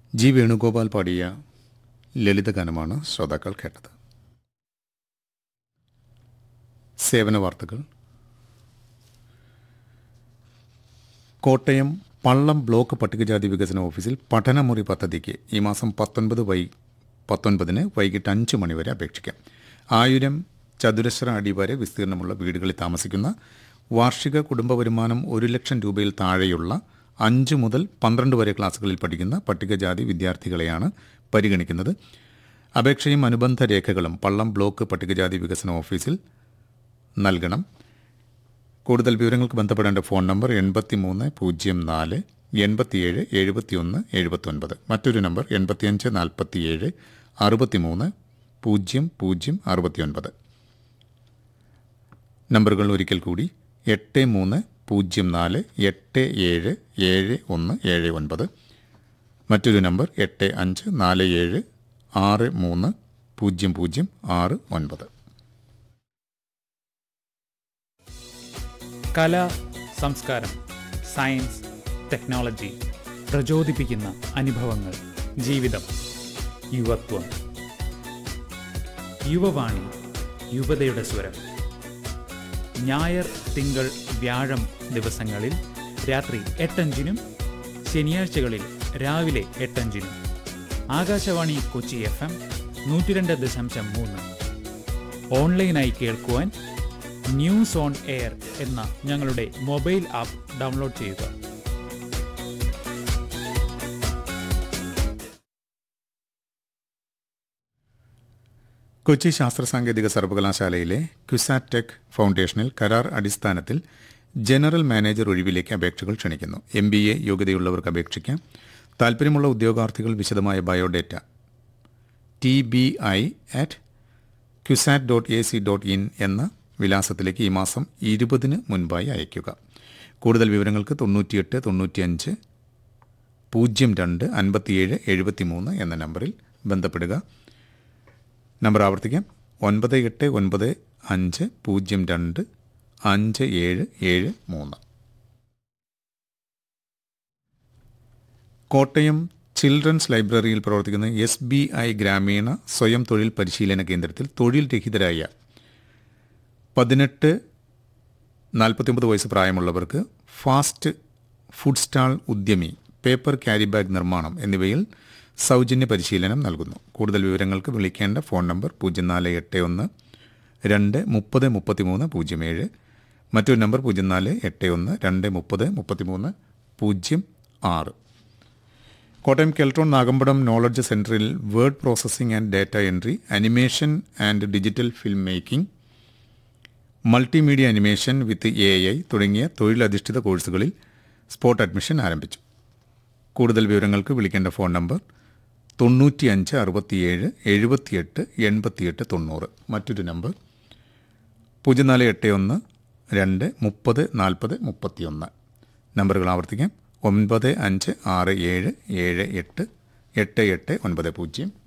G Venugopal പാടിയ ലളിതഗാനമാണ് ശ്രോതാക്കൾ കേട്ടത് സേവന വാർത്തകൾ കോട്ടയം പള്ളം ബ്ലോക്ക് പട്ടികജാതി വികസന ഓഫീസിൽ പഠനമുറി പദ്ധതിക്ക് ഈ മാസം പത്തൊൻപത് വൈ പത്തൊൻപതിന് വൈകിട്ട് അഞ്ച് മണിവരെ അപേക്ഷിക്കാം ആയിരം ചതുരശ്ര അടി വരെ വിസ്തീർണമുള്ള വീടുകളിൽ താമസിക്കുന്ന വാർഷിക കുടുംബ വരുമാനം ഒരു ലക്ഷം രൂപയിൽ താഴെയുള്ള അഞ്ച് മുതൽ പന്ത്രണ്ട് വരെ ക്ലാസ്സുകളിൽ പഠിക്കുന്ന പട്ടികജാതി വിദ്യാർത്ഥികളെയാണ് പരിഗണിക്കുന്നത് അപേക്ഷയും അനുബന്ധ രേഖകളും പള്ളം ബ്ലോക്ക് പട്ടികജാതി വികസന ഓഫീസിൽ നൽകണം കൂടുതൽ വിവരങ്ങൾക്ക് ബന്ധപ്പെടേണ്ട ഫോൺ നമ്പർ എൺപത്തി മൂന്ന് പൂജ്യം നാല് എൺപത്തിയേഴ് എഴുപത്തിയൊന്ന് എഴുപത്തൊൻപത് മറ്റൊരു നമ്പർ എൺപത്തിയഞ്ച് നാൽപ്പത്തിയേഴ് അറുപത്തിമൂന്ന് പൂജ്യം പൂജ്യം അറുപത്തിയൊൻപത് നമ്പറുകൾ ഒരിക്കൽ കൂടി എട്ട് മൂന്ന് പൂജ്യം നാല് എട്ട് ഏഴ് ഏഴ് ഒന്ന് ഏഴ് ഒൻപത് മറ്റൊരു നമ്പർ എട്ട് അഞ്ച് നാല് ഏഴ് ആറ് മൂന്ന് പൂജ്യം പൂജ്യം ആറ് ഒൻപത് കല സംസ്കാരം സയൻസ് ടെക്നോളജി പ്രചോദിപ്പിക്കുന്ന അനുഭവങ്ങൾ ജീവിതം യുവത്വം യുവവാണി യുവതയുടെ സ്വരം ഞായർ തിങ്കൾ വ്യാഴം ദിവസങ്ങളിൽ രാത്രി എട്ടഞ്ചിനും ശനിയാഴ്ചകളിൽ രാവിലെ എട്ടഞ്ചിനും ആകാശവാണി കൊച്ചി എഫ് എം നൂറ്റിരണ്ട് ദശാംശം മൂന്ന് ഓൺലൈനായി കേൾക്കുവാൻ ന്യൂസ് ഓൺ എയർ എന്ന ഞങ്ങളുടെ മൊബൈൽ ആപ്പ് ഡൗൺലോഡ് ചെയ്യുക കൊച്ചി ശാസ്ത്ര സാങ്കേതിക സർവകലാശാലയിലെ ക്യുസാറ്റെക് ഫൗണ്ടേഷനിൽ കരാർ അടിസ്ഥാനത്തിൽ ജനറൽ മാനേജർ ഒഴിവിലേക്ക് അപേക്ഷകൾ ക്ഷണിക്കുന്നു എം ബി എ യോഗ്യതയുള്ളവർക്ക് അപേക്ഷിക്കാം താൽപ്പര്യമുള്ള ഉദ്യോഗാർത്ഥികൾ വിശദമായ biodata T B I at CUSAT dot A C dot in എന്ന വിലാസത്തിലേക്ക് ഈ മാസം ഇരുപതിന് മുൻപായി അയയ്ക്കുക കൂടുതൽ വിവരങ്ങൾക്ക് തൊണ്ണൂറ്റിയെട്ട് തൊണ്ണൂറ്റിയഞ്ച് പൂജ്യം രണ്ട് അൻപത്തിയേഴ് എഴുപത്തിമൂന്ന് എന്ന നമ്പറിൽ ബന്ധപ്പെടുക നമ്പർ ആവർത്തിക്കാം ഒൻപത് എട്ട് ഒൻപത് അഞ്ച് പൂജ്യം രണ്ട് അഞ്ച് ഏഴ് ഏഴ് മൂന്ന് കോട്ടയം ചിൽഡ്രൻസ് ലൈബ്രറിയിൽ പ്രവർത്തിക്കുന്ന എസ് ബി ഐ ഗ്രാമീണ സ്വയം തൊഴിൽ പരിശീലന കേന്ദ്രത്തിൽ തൊഴിൽ രഹിതരായ പതിനെട്ട് നാൽപ്പത്തിയൊമ്പത് വയസ്സ് പ്രായമുള്ളവർക്ക് ഫാസ്റ്റ് ഫുഡ് സ്റ്റാൾ ഉദ്യമി പേപ്പർ ക്യാരി ബാഗ് നിർമ്മാണം എന്നിവയിൽ സൗജന്യ പരിശീലനം നൽകുന്നു കൂടുതൽ വിവരങ്ങൾക്ക് വിളിക്കേണ്ട ഫോൺ നമ്പർ പൂജ്യം നാല് എട്ട് ഒന്ന് രണ്ട് മുപ്പത് മുപ്പത്തിമൂന്ന് പൂജ്യം ഏഴ് മറ്റൊരു നമ്പർ പൂജ്യം നാല് എട്ട് ഒന്ന് രണ്ട് മുപ്പത് മുപ്പത്തിമൂന്ന് പൂജ്യം ആറ് കോട്ടയം കെൽട്രോൺ നാഗമ്പടം നോളജ് സെൻറ്ററിൽ word processing and data entry animation and digital film making multimedia animation with A I തുടങ്ങിയ തൊഴിലധിഷ്ഠിത കോഴ്സുകളിൽ സ്പോട്ട് അഡ്മിഷൻ ആരംഭിച്ചു കൂടുതൽ വിവരങ്ങൾക്ക് വിളിക്കേണ്ട ഫോൺ നമ്പർ തൊണ്ണൂറ്റിയഞ്ച് അറുപത്തിയേഴ് എഴുപത്തിയെട്ട് എൺപത്തിയെട്ട് തൊണ്ണൂറ് മറ്റൊരു നമ്പർ പൂജ്യം നാല് എട്ട് ഒന്ന് രണ്ട് മുപ്പത് നാൽപ്പത് മുപ്പത്തിയൊന്ന് നമ്പറുകൾ ആവർത്തിക്കാം ഒൻപത് അഞ്ച് ആറ് ഏഴ് ഏഴ് എട്ട് എട്ട് എട്ട് ഒൻപത് പൂജ്യം